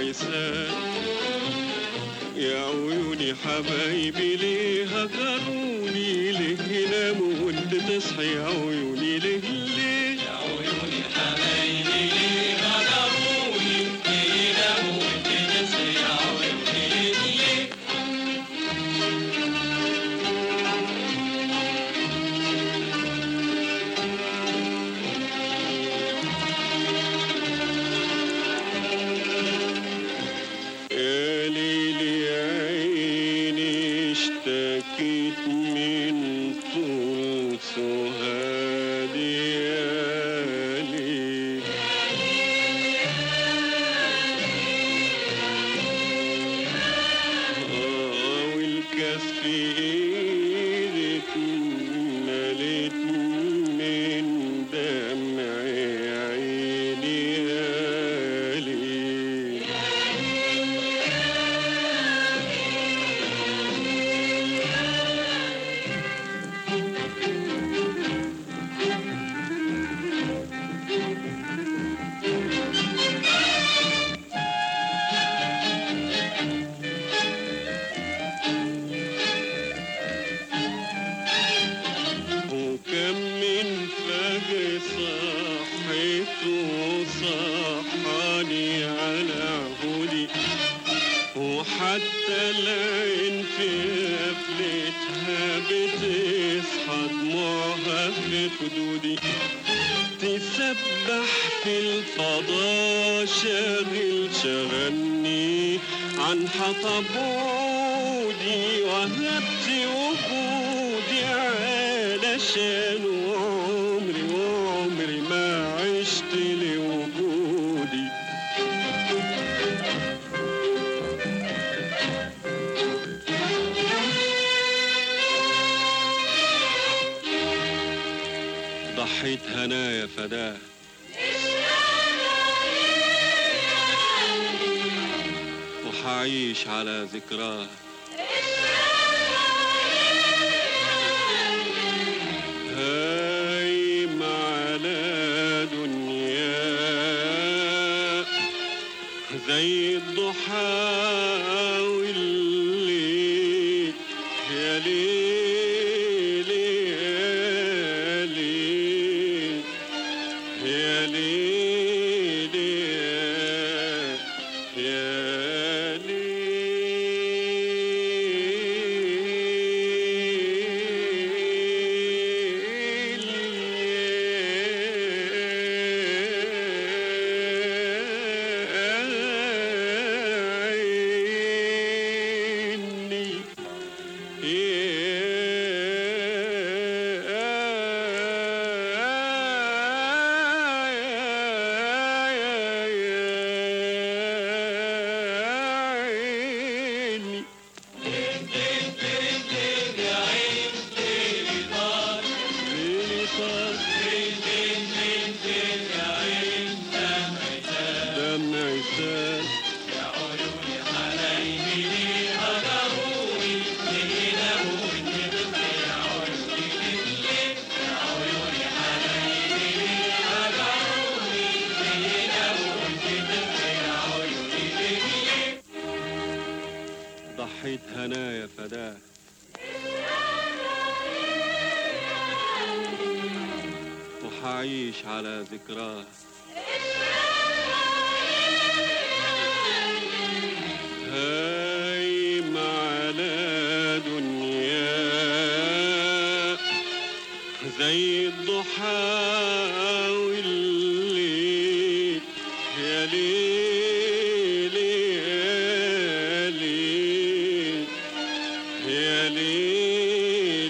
عسان يا عيوني حبايبي ليه هجروني ليه ناموا وانت تصحي يا عيوني ليه ليه يا عيوني حبايبي ليه غدروني ليه ناموا وانت تصحي يا عيوني ليه ليه يا ليل يا عيني اشتكيت من طول سهادي يا ليل آه والكاس في ايدك مليت من دمع عيني يا ليل وكم من فجر صحيت وصحاني على هدي وحتى العين في قفلتها بتصحى دموعها في خدودي تسبح في الفضاء شاغل شغلني عن حطب عودي وهبت وجودي علشان عمري وعمري ما عشت لوجودي ضحيت هنايا فداه وحعيش على ذكراه هايم على دنيا زي الضحى والليل يا ليل يا ليل يا ليل يا ليل عيني عيني يا عين ليلي طار ليلي صار فين فين فين فين يا عين دمعي سال دمعي سال يا عيوني حبايبي ليه غدروني ليه ناموا وانت تصحي يا عيوني ليه ليه يا عيوني حبايبي ليه غدروني ليه ناموا وانت تصحي يا عيوني ليه ليه ضحيت هنايا فداه وحعيش على ذكراه هايم على دنيا زي الضحى والليل يا ليل يا ليل يا ليل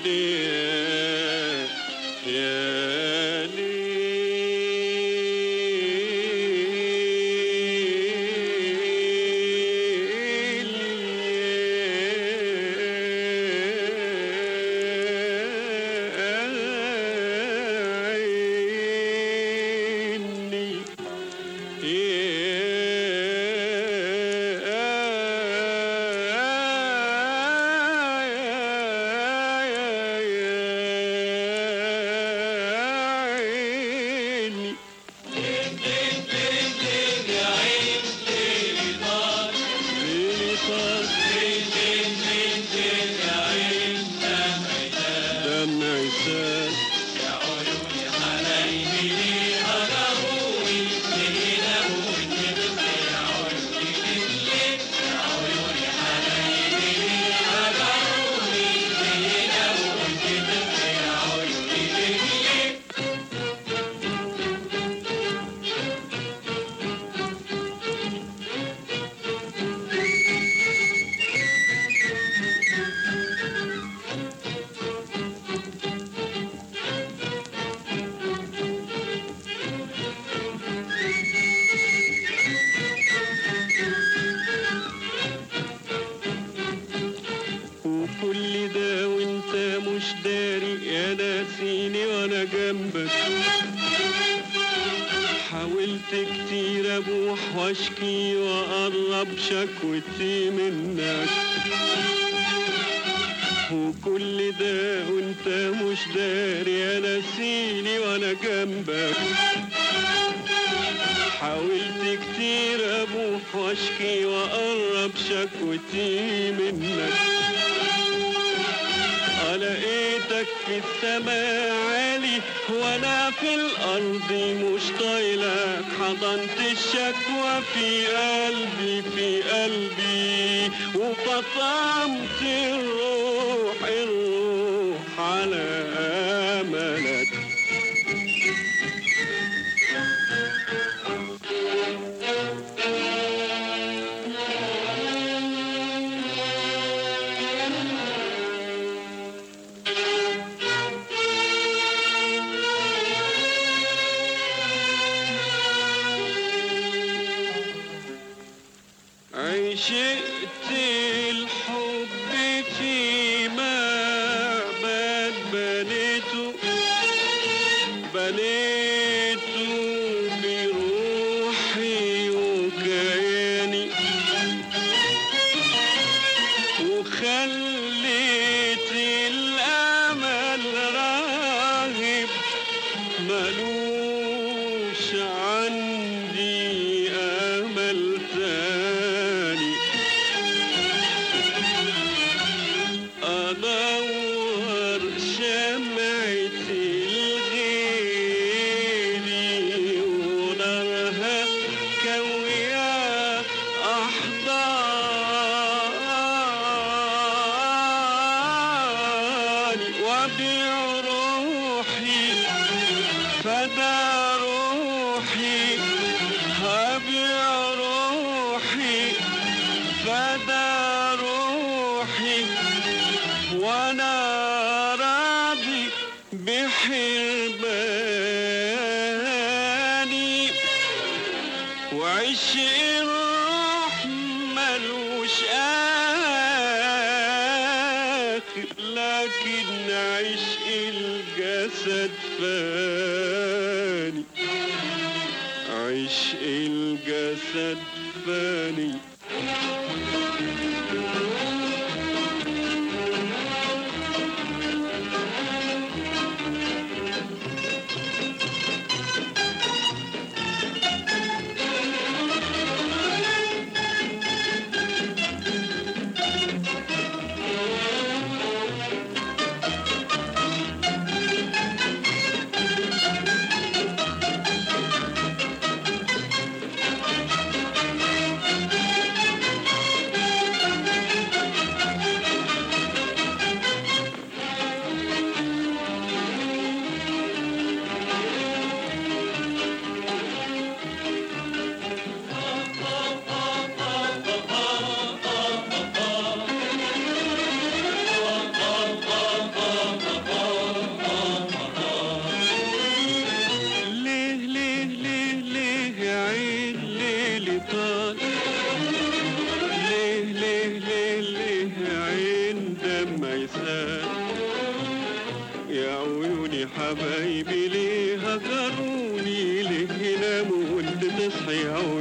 يا ليل عيني واشكي واقرب شكوتي منك وكل ده وانت مش داري انا سيني وانا جنبك حاولت كتير ابوح واشكي واقرب شكوتي منك لقيتك في السماء عالي وانا في الارض مش طايلك حضنت الشكوى في قلبي في قلبي وفطمت الروح الروح على املك عشقت الحب في معبد بنيته بنيته بروحي وكياني وخليت الأمل راغب ملوش عندي أمل تاني أدور شمعة الغيري ونارها كوية أحضاني وأبيع روحي فدا روحي هبيع روحي فدا روحي وانا راضي بحرماني وعش الروح ملوش آخر لكن عشق الجسد فاني عشق الجسد فاني ليه ليه ليه ليه يا عين ليلي طال ليه ليه ليه ليه يا عين دم يسال يا عيوني حبايبي ليه هجروني ليه يناموا وانت تصحي يا